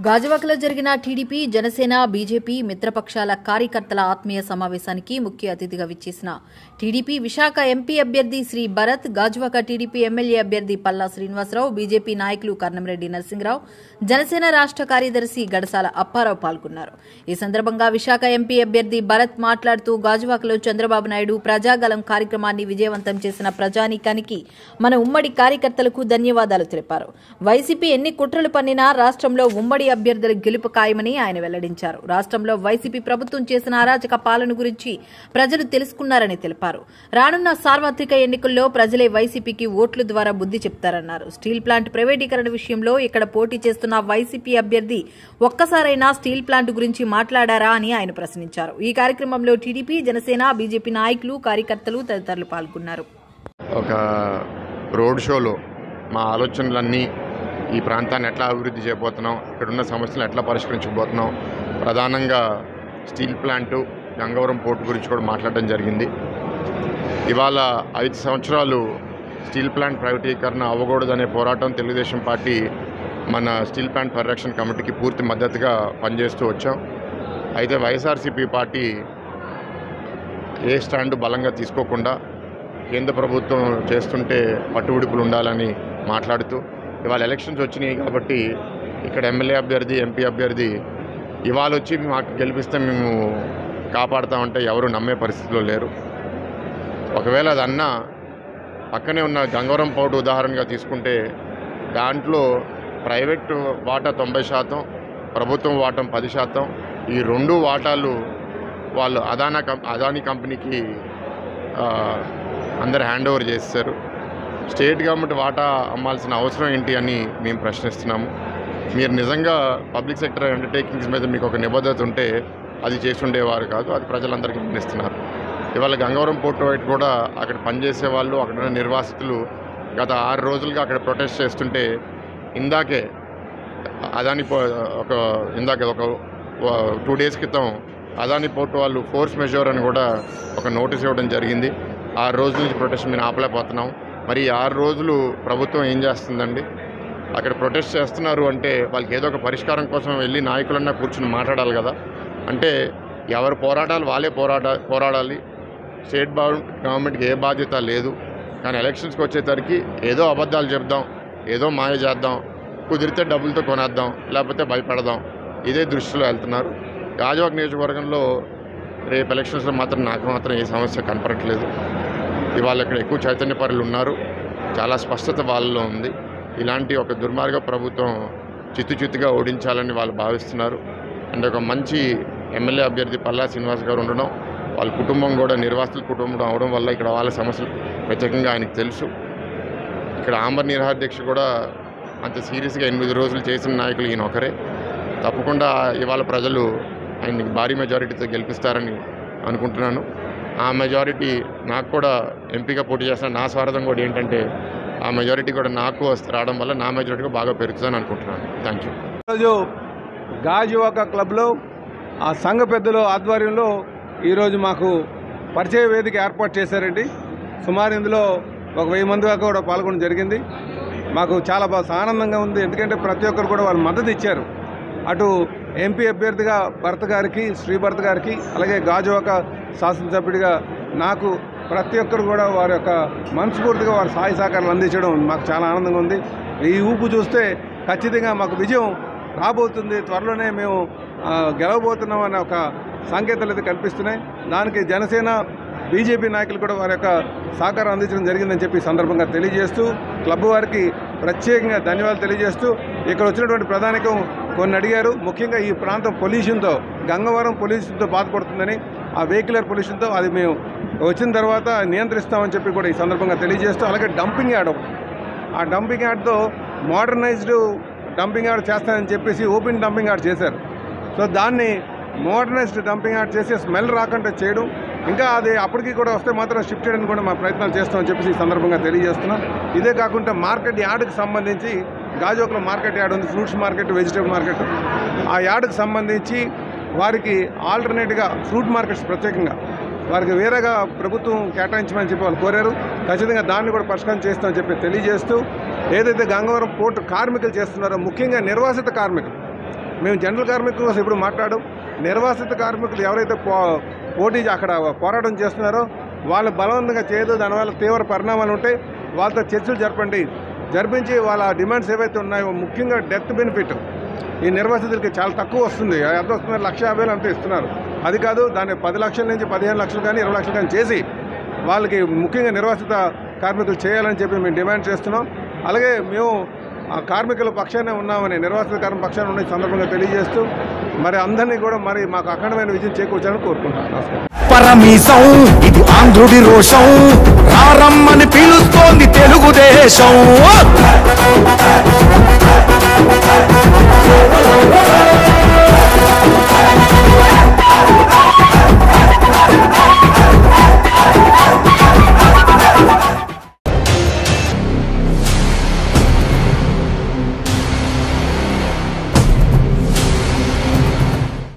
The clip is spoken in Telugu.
గాజువాకలో జరిగిన టీడీపీ జనసేన బీజేపీ మిత్రపక్షాల కార్యకర్తల ఆత్మీయ సమావేశానికి ముఖ్య అతిథిగా విచ్చేసిన టీడీపీ విశాఖ ఎంపీ అభ్యర్థి శ్రీ భరత్ గాజువాక టీడీపీ ఎమ్మెల్యే అభ్యర్థి పల్లా శ్రీనివాసరావు బీజేపీ నాయకులు కర్నంరెడ్డి నరసింహరావు జనసేన రాష్ట్ర కార్యదర్శి గడసాల అప్పారావు పాల్గొన్నారు ఈ సందర్భంగా విశాఖ ఎంపీ అభ్యర్థి భరత్ మాట్లాడుతూ గాజువాకలో చంద్రబాబు నాయుడు ప్రజాగలం కార్యక్రమాన్ని విజయవంతం చేసిన ప్రజానీకానికి మన ఉమ్మడి కార్యకర్తలకు ధన్యవాదాలు తెలిపారు వైసీపీ ఎన్ని కుట్రలు పన్నినా రాష్ట్రంలో ఉమ్మడి అభ్యర్థుల గెలుపు ఖాయమని ఆయన వెల్లడించారు రాష్ట్రంలో వైసీపీ ప్రభుత్వం చేసిన అరాచక పాలన గురించి ప్రజలు తెలుసుకున్నారని తెలిపారు రానున్న సార్వత్రిక ఎన్నికల్లో ప్రజలే వైసీపీకి ఓట్ల ద్వారా బుద్ధి చెప్తారన్నారు స్టీల్ ప్లాంట్ ప్రైవేటీకరణ విషయంలో ఇక్కడ పోటీ చేస్తున్న వైసీపీ అభ్యర్థి ఒక్కసారైనా స్టీల్ ప్లాంట్ గురించి మాట్లాడారా అని ఆయన ప్రశ్నించారు ఈ కార్యక్రమంలో టీడీపీ జనసేన బీజేపీ నాయకులు కార్యకర్తలు తదితరులు పాల్గొన్నారు ఒక రోడ్ షోలో మా ఆలోచనలన్నీ ఈ ప్రాంతాన్ని ఎట్లా అభివృద్ధి చేయబోతున్నాం ఇక్కడున్న సమస్యలు ఎట్లా పరిష్కరించబోతున్నాం ప్రధానంగా స్టీల్ ప్లాంటు గంగవరం పోర్టు గురించి కూడా మాట్లాడడం జరిగింది ఇవాళ ఐదు సంవత్సరాలు స్టీల్ ప్లాంట్ ప్రైవేటీకరణ అవ్వకూడదనే పోరాటం తెలుగుదేశం పార్టీ మన స్టీల్ ప్లాంట్ పరిరక్షణ కమిటీకి పూర్తి మద్దతుగా పనిచేస్తూ వచ్చాం అయితే వైఎస్ఆర్సీపీ పార్టీ ఏ స్టాండ్ బలంగా తీసుకోకుండా కేంద్ర ప్రభుత్వం చేస్తుంటే పట్టుబిడుపులు ఉండాలని మాట్లాడుతూ ఇవాళ ఎలక్షన్స్ వచ్చినాయి కాబట్టి ఇక్కడ ఎమ్మెల్యే అభ్యర్థి ఎంపీ అభ్యర్థి ఇవాళ వచ్చి మాకు గెలిపిస్తే మేము కాపాడుతామంటే ఎవరు నమ్మే పరిస్థితిలో లేరు ఒకవేళ అది అన్నా పక్కనే ఉన్న గంగవరం పోర్టు ఉదాహరణగా తీసుకుంటే దాంట్లో ప్రైవేట్ వాటా తొంభై శాతం ప్రభుత్వం వాటం పది శాతం ఈ రెండు వాటాలు వాళ్ళు అదానా కం అదానీ కంపెనీకి ఆ, అందరు హ్యాండ్ ఓవర్ చేస్తారు స్టేట్ గవర్నమెంట్ వాటా అమ్మాల్సిన అవసరం ఏంటి అని మేము ప్రశ్నిస్తున్నాము మీరు నిజంగా పబ్లిక్ సెక్టర్ అండర్టేకింగ్స్ మీద మీకు ఒక నిబద్ధత ఉంటే అది చేసుండేవారు కాదు అది ప్రజలందరికీ గమనిస్తున్నారు ఇవాళ గంగవరం పోర్టు వైపు కూడా అక్కడ పనిచేసే వాళ్ళు అక్కడ ఉన్న నిర్వాసితులు గత ఆరు రోజులుగా అక్కడ ప్రొటెస్ట్ చేస్తుంటే ఇందాకే అదాని పో ఒక ఇందాక ఒక టూ డేస్ క్రితం అదాని పోర్టు వాళ్ళు ఫోర్స్ మెజోర్ అని కూడా ఒక నోటీస్ ఇవ్వడం జరిగింది ఆరు రోజుల నుంచి ప్రొటెస్ట్ మేము ఆపలేకపోతున్నాం మరి ఈ ఆరు రోజులు ప్రభుత్వం ఏం చేస్తుందండి అక్కడ ప్రొటెస్ట్ చేస్తున్నారు అంటే వాళ్ళకి ఏదో ఒక పరిష్కారం కోసం వెళ్ళి నాయకులన్నా కూర్చుని మాట్లాడాలి కదా అంటే ఎవరు పోరాటాలు వాళ్ళే పోరాట పోరాడాలి స్టేట్ గవర్నమెంట్కి ఏ బాధ్యత లేదు కానీ ఎలక్షన్స్కి వచ్చేసరికి ఏదో అబద్ధాలు చెప్దాం ఏదో మాయ చేద్దాం కుదిరితే డబ్బులతో కొనేద్దాం లేకపోతే భయపెడదాం ఇదే దృష్టిలో వెళ్తున్నారు గాజువాక నియోజకవర్గంలో రేపు ఎలక్షన్స్లో మాత్రం నాకు మాత్రం ఏ సమస్య కనపడట్లేదు ఇవాళ ఇక్కడ ఎక్కువ చైతన్యపరులు ఉన్నారు చాలా స్పష్టత వాళ్ళలో ఉంది ఇలాంటి ఒక దుర్మార్గ ప్రభుత్వం చిత్తు చిత్తుగా ఓడించాలని వాళ్ళు భావిస్తున్నారు అండ్ ఒక మంచి ఎమ్మెల్యే అభ్యర్థి పల్లా శ్రీనివాస్ గారు ఉండడం వాళ్ళ కుటుంబం కూడా నిర్వాసితుల కుటుంబం అవడం వల్ల ఇక్కడ వాళ్ళ సమస్యలు ప్రత్యేకంగా ఆయనకు తెలుసు ఇక్కడ ఆంబర్ నిరాధ్యక్ష కూడా అంత సీరియస్గా ఎనిమిది రోజులు చేసిన నాయకులు ఈయన ఒకరే తప్పకుండా ఇవాళ ప్రజలు ఆయన్ని భారీ మెజారిటీతో గెలిపిస్తారని అనుకుంటున్నాను ఆ మెజారిటీ నాకు కూడా ఎంపీగా పోటీ చేస్తున్న నా స్వార్థం కూడా ఏంటంటే ఆ మెజారిటీ కూడా నాకు వస్తే రావడం వల్ల నా మెజారిటీ బాగా పెరుగుతుందని అనుకుంటున్నాను థ్యాంక్ యూ ఈరోజు గాజువాక క్లబ్లో ఆ సంఘ పెద్దల ఆధ్వర్యంలో ఈరోజు మాకు పరిచయ వేదిక ఏర్పాటు చేశారండి సుమారు ఇందులో ఒక వెయ్యి మంది దాకా కూడా పాల్గొనడం జరిగింది మాకు చాలా బాగా ఆనందంగా ఉంది ఎందుకంటే ప్రతి ఒక్కరు కూడా వాళ్ళు మద్దతు ఇచ్చారు అటు ఎంపీ అభ్యర్థిగా భరత్ గారికి శ్రీభరత్ గారికి అలాగే గాజువాక శాసనసభ్యుడిగా నాకు ప్రతి ఒక్కరు కూడా వారి యొక్క మనస్ఫూర్తిగా వారి సహాయ సహకారాలు అందించడం మాకు చాలా ఆనందంగా ఉంది ఈ ఊపు చూస్తే ఖచ్చితంగా మాకు విజయం రాబోతుంది త్వరలోనే మేము ఆ, గెలవబోతున్నాం అనే ఒక సంకేతాలు అయితే కనిపిస్తున్నాయి దానికి జనసేన బీజేపీ నాయకులు కూడా వారి యొక్క సహకారం అందించడం జరిగిందని చెప్పి ఈ సందర్భంగా తెలియజేస్తూ క్లబ్ వారికి ప్రత్యేకంగా ధన్యవాదాలు తెలియజేస్తూ ఇక్కడ వచ్చినటువంటి ప్రధానికం కొన్ని అడిగారు ముఖ్యంగా ఈ ప్రాంతం పొల్యూషన్తో గంగవరం పొల్యూషన్తో బాధపడుతుందని ఆ వెహికులర్ పొల్యూషన్తో అది మేము వచ్చిన తర్వాత నియంత్రిస్తామని చెప్పి కూడా ఈ సందర్భంగా తెలియజేస్తూ అలాగే డంపింగ్ యార్డ్ ఒకటి ఆ డంపింగ్ యార్డ్తో మోడర్నైజ్డ్ డంపింగ్ యార్డ్ చేస్తానని చెప్పేసి ఓపెన్ డంపింగ్ యార్డ్ చేశారు సో దాన్ని మోడర్నైజ్డ్ డంపింగ్ యార్డ్ చేసి స్మెల్ రాకుండా చేయడం ఇంకా అది అప్పటికి కూడా వస్తే మాత్రం షిఫ్ట్ చేయడానికి కూడా మా ప్రయత్నాలు చేస్తామని చెప్పేసి ఈ సందర్భంగా తెలియజేస్తున్నాం ఇదే కాకుండా మార్కెట్ యార్డ్కి సంబంధించి గాజోక్లో మార్కెట్ యార్డ్ ఉంది ఫ్రూట్స్ మార్కెట్ వెజిటేబుల్ మార్కెట్ ఆ యార్డ్కి సంబంధించి వారికి ఆల్టర్నేట్గా ఫ్రూట్ మార్కెట్స్ ప్రత్యేకంగా వారికి వేరేగా ప్రభుత్వం కేటాయించమని చెప్పి వాళ్ళు కోరారు ఖచ్చితంగా దాన్ని కూడా పరిష్కారం చేస్తామని చెప్పి తెలియజేస్తూ ఏదైతే గంగవరం పోర్టు కార్మికులు చేస్తున్నారో ముఖ్యంగా నిర్వాసిత కార్మికులు మేము జనరల్ కార్మికుల కోసం ఇప్పుడు మాట్లాడడం నిర్వాసిత కార్మికులు ఎవరైతే పో పోటీ అక్కడ పోరాటం చేస్తున్నారో వాళ్ళు బలవంతంగా చేయదు దానివల్ల తీవ్ర పరిణామాలు ఉంటాయి వాళ్ళతో చర్చలు జరపండి జరిపించి వాళ్ళ డిమాండ్స్ ఏవైతే ఉన్నాయో ముఖ్యంగా డెత్ బెనిఫిట్ ఈ నిర్వాసితులకి చాలా తక్కువ వస్తుంది ఎంత వస్తుంది లక్ష యాభై వేలు అంత ఇస్తున్నారు అది కాదు దాన్ని పది లక్షల నుంచి పదిహేను లక్షలు కానీ ఇరవై లక్షలు కానీ చేసి వాళ్ళకి ముఖ్యంగా నిర్వాసిత కార్మికులు చేయాలని చెప్పి మేము డిమాండ్ చేస్తున్నాం అలాగే మేము ఆ కార్మికుల పక్షానే ఉన్నామని నిర్వాసిత కార్మిక పక్షాన ఉన్న ఈ సందర్భంగా తెలియజేస్తూ మరి అందరినీ కూడా మరి మాకు అఖండమైన విజయం చేకూర్చాలని కోరుకుంటున్నాను నమస్కారం పరమీసం ఇది ఆంధ్రుడి రోషం రారమ్మని పిలుస్తోంది తెలుగుదేశం